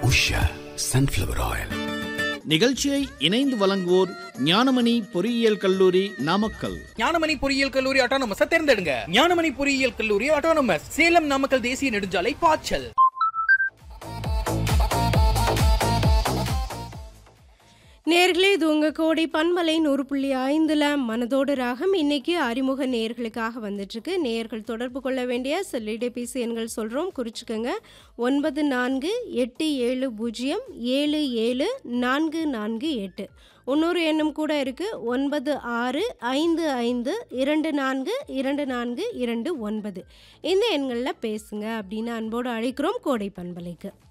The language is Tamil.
உஷா சன்ஃப்ளவர் ஆயில் நிகழ்ச்சியை இணைந்து வழங்குவோர் ஞானமணி பொறியியல் கல்லூரி நாமக்கல் ஞானமணி பொறியியல் கல்லூரி ஆட்டோனமஸ் தேர்ந்தெடுங்க ஞானமணி பொறியியல் கல்லூரி ஆட்டோனமஸ் சேலம் நாமக்கல் தேசிய நெடுஞ்சாலை பாய்ச்சல் நேர்களே இது உங்கள் கோடை பண்பலை நூறு புள்ளி ஐந்தில் மனதோடு ராகம் இன்னைக்கு அறிமுக நேர்களுக்காக வந்துட்டுருக்கு நேர்கள் தொடர்பு கொள்ள வேண்டிய செல்லிடைபேசி எண்கள் சொல்கிறோம் குறிச்சுக்கோங்க ஒன்பது நான்கு எட்டு ஏழு பூஜ்ஜியம் ஏழு ஏழு நான்கு நான்கு எட்டு இன்னொரு எண்ணும் கூட இருக்குது ஒன்பது ஆறு ஐந்து ஐந்து இரண்டு நான்கு இரண்டு நான்கு இரண்டு ஒன்பது இந்த எண்களில் பேசுங்க அப்படின்னு அன்போடு அழைக்கிறோம் கோடை பண்பலைக்கு